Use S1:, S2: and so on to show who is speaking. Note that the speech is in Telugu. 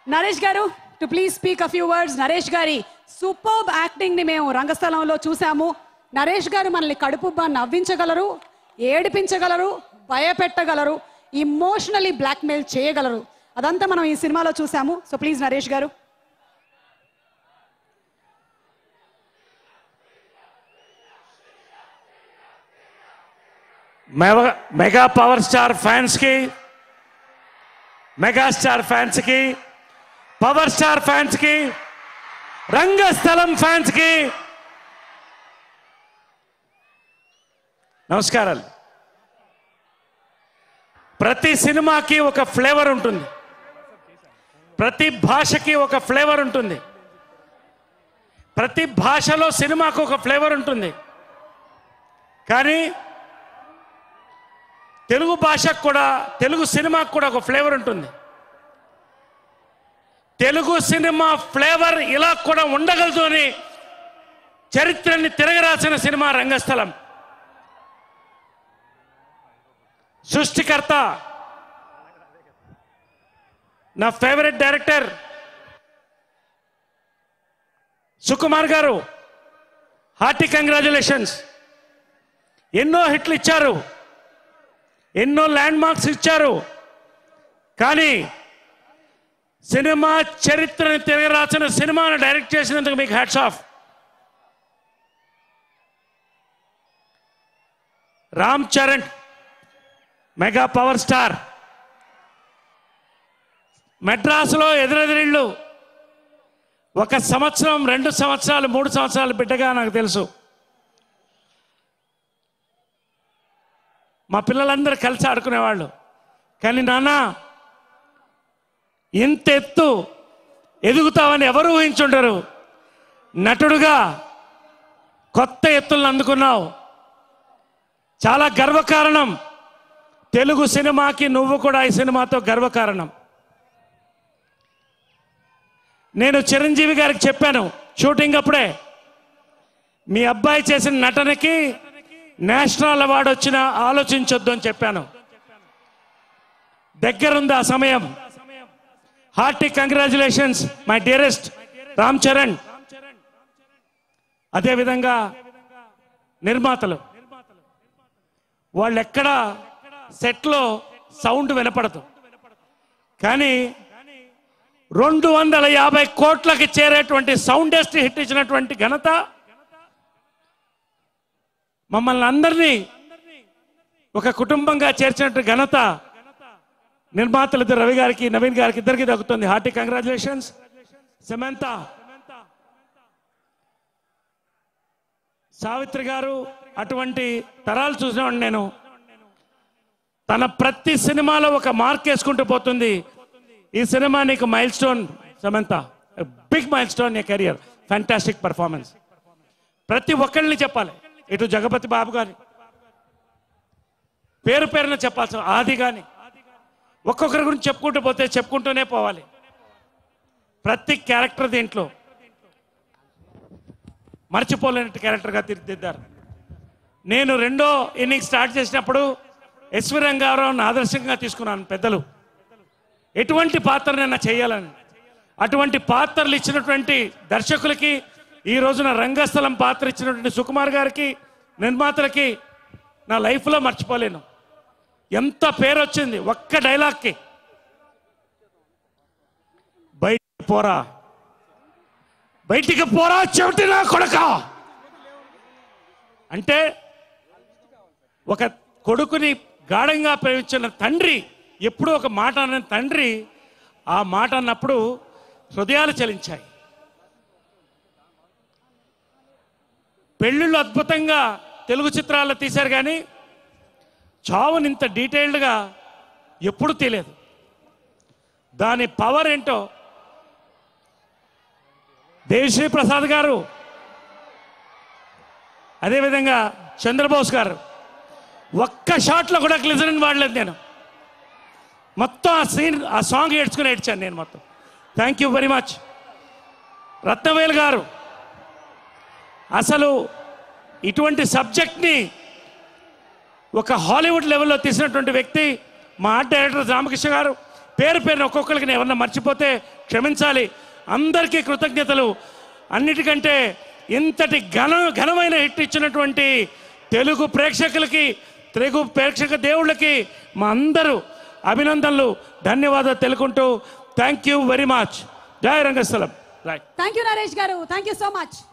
S1: నరేష్ గారు to please speak a few words Naresh గారి సూపర్బ్ యాక్టింగ్ ని మేము రంగస్థలంలో చూసాము నరేష్ గారు మనల్ని కడుపుబ్బా నవ్వించగలరు ఏడిపించగలరు భయపెట్టగలరు ఇమోషనలీ బ్లాక్మెయిల్ చేయగలరు అదంతా మనం ఈ సినిమాలో చూసాము సో ప్లీజ్ నరేష్ గారు
S2: మెగా మెగా పవర్ స్టార్ ఫ్యాన్స్కి మెగాస్టార్ ఫ్యాన్స్కి పవర్ స్టార్ ఫ్యాన్స్కి రంగస్థలం ఫ్యాన్స్కి నమస్కారాలు ప్రతి సినిమాకి ఒక ఫ్లేవర్ ఉంటుంది ప్రతి భాషకి ఒక ఫ్లేవర్ ఉంటుంది ప్రతి భాషలో సినిమాకు ఒక ఫ్లేవర్ ఉంటుంది కానీ తెలుగు భాషకు కూడా తెలుగు సినిమాకు కూడా ఒక ఫ్లేవర్ ఉంటుంది తెలుగు సినిమా ఫ్లేవర్ ఇలా కూడా ఉండగలదు అని చరిత్రని తిరగరాసిన సినిమా రంగస్థలం సృష్టికర్త నా ఫేవరెట్ డైరెక్టర్ సుకుమార్ గారు హార్టీ కంగ్రాచులేషన్స్ ఎన్నో హిట్లు ఇచ్చారు ఎన్నో ల్యాండ్ మార్క్స్ ఇచ్చారు కానీ సినిమా చరిత్రని తిరగరాసిన సినిమాను డైరెక్ట్ చేసినందుకు మీకు hats off Ram Charan mega power star మెడ్రాస్లో ఎదురెదిరిళ్ళు ఒక సంవత్సరం రెండు సంవత్సరాలు మూడు సంవత్సరాలు బిడ్డగా నాకు తెలుసు మా పిల్లలందరూ కలిసి ఆడుకునేవాళ్ళు కానీ నాన్న ఇంత ఎత్తు ఎదుగుతావని ఎవరు ఊహించుండరు నటుడుగా కొత్త ఎత్తులను అందుకున్నావు చాలా గర్వకారణం తెలుగు సినిమాకి నువ్వు కూడా ఈ సినిమాతో గర్వకారణం నేను చిరంజీవి గారికి చెప్పాను షూటింగ్ అప్పుడే మీ అబ్బాయి చేసిన నటనకి నేషనల్ అవార్డు వచ్చినా ఆలోచించొద్దు అని చెప్పాను దగ్గరుంది ఆ సమయం hearty congratulations my dearest Ram Charan అదేవిధంగా నిర్మాతలు వాళ్ళు ఎక్కడ సెట్లో సౌండ్ వినపడదు కానీ రెండు వందల యాభై కోట్లకి చేరేటువంటి సౌండెస్ట్ హిట్ ఇచ్చినటువంటి ఘనత మమ్మల్ని అందరినీ ఒక కుటుంబంగా చేర్చినట్టు ఘనత నిర్మాతలు ఇద్దరు రవి గారికి నవీన్ గారికి ఇద్దరికి దక్కుతుంది హార్టీ కంగ్రాచులేషన్స్ సమంత సావిత్రి గారు అటువంటి తరాలు చూసినవాడిని నేను తన ప్రతి సినిమాలో ఒక మార్క్ వేసుకుంటూ పోతుంది ఈ సినిమా నీకు milestone Samantha big milestone నీ కెరియర్ ఫ్యాంటాస్టిక్ పర్ఫార్మెన్స్ ప్రతి ఒక్కరిని చెప్పాలి ఇటు జగపతి బాబు గాని పేరు పేరున చెప్పాల్సిన ఆది కానీ ఒక్కొక్కరి గురించి చెప్పుకుంటూ పోతే చెప్పుకుంటూనే పోవాలి ప్రతి క్యారెక్టర్ దీంట్లో మర్చిపోలేని క్యారెక్టర్గా తీర్చిదిద్దారు నేను రెండో ఇన్నింగ్ స్టార్ట్ చేసినప్పుడు ఎస్వి రంగారావుని ఆదర్శంగా తీసుకున్నాను పెద్దలు ఎటువంటి పాత్రనైనా చేయాలని అటువంటి పాత్రలు ఇచ్చినటువంటి దర్శకులకి ఈ రోజున రంగస్థలం పాత్ర ఇచ్చినటువంటి సుకుమార్ గారికి నిర్మాతలకి నా లైఫ్లో మర్చిపోలేను ఎంత పేరు వచ్చింది ఒక్క డైలాగ్కి బయటికి పోరా బయటికి పోరా చెవిటి నా కొడక అంటే ఒక కొడుకుని గాఢంగా ప్రేమించిన తండ్రి ఎప్పుడూ ఒక మాట అన్న తండ్రి ఆ మాట అన్నప్పుడు హృదయాలు చలించాయి పెళ్ళిళ్ళు అద్భుతంగా తెలుగు చిత్రాల్లో తీశారు కానీ చావుని ఇంత డీటెయిల్డ్గా ఎప్పుడు తెలియదు దాని పవర్ ఏంటో దేవిశ్రీ ప్రసాద్ గారు అదేవిధంగా చంద్రబోస్ గారు ఒక్క షాట్లో కూడా గ్లిజరిన్ వాడలేదు నేను మొత్తం ఆ సీన్ ఆ సాంగ్ ఏడ్చుకుని ఏడ్చాను నేను మొత్తం thank you very much Ratnavel గారు అసలు ఇటువంటి సబ్జెక్ట్ని ఒక హాలీవుడ్ లెవెల్లో తీసినటువంటి వ్యక్తి మా ఆర్ట్ డైరెక్టర్ రామకృష్ణ గారు పేరు పేరున ఒక్కొక్కరికి నేను ఎవరన్నా మర్చిపోతే క్షమించాలి అందరికీ కృతజ్ఞతలు అన్నిటికంటే ఇంతటి ఘన ఘనమైన హిట్ ఇచ్చినటువంటి తెలుగు ప్రేక్షకులకి తెలుగు ప్రేక్షక దేవుళ్ళకి మా అందరూ అభినందనలు ధన్యవాదాలు తెలుకుంటూ థ్యాంక్ యూ వెరీ మచ్ జయ Rangasthalam right
S1: thank you Naresh గారు థ్యాంక్ యూ సో మచ్